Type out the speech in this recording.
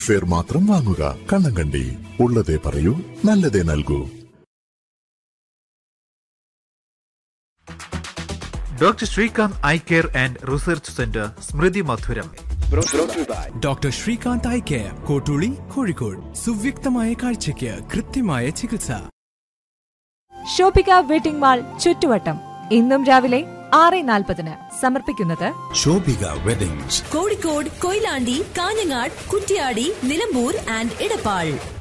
fair മാത്രം വാങ്ങുക കണ്ണങ്കണ്ടി ഉള്ളതേ പറയൂ നല്ലതേ നൽകൂ doctor Srikanth eye care and research centre സ്മൃതി മധുരം doctor Srikanth eye care Kottooli Kozhikode സുവ്യക്തമായ കാഴ്ചയ്ക്ക് കൃത്യമായ ചികിത്സ ഷോപ്പിക വെഡിംഗ് മാൾ ചുറ്റുവട്ടം ഇന്നും രാവിലെ ആറ് നാൽപ്പതിന് സമർപ്പിക്കുന്നത് ശോഭിക വെഡിങ്സ് കോഴിക്കോട് കൊയിലാണ്ടി കാഞ്ഞങ്ങാട് കുറ്റ്യാടി നിലമ്പൂർ ആൻഡ് ഇടപ്പാൾ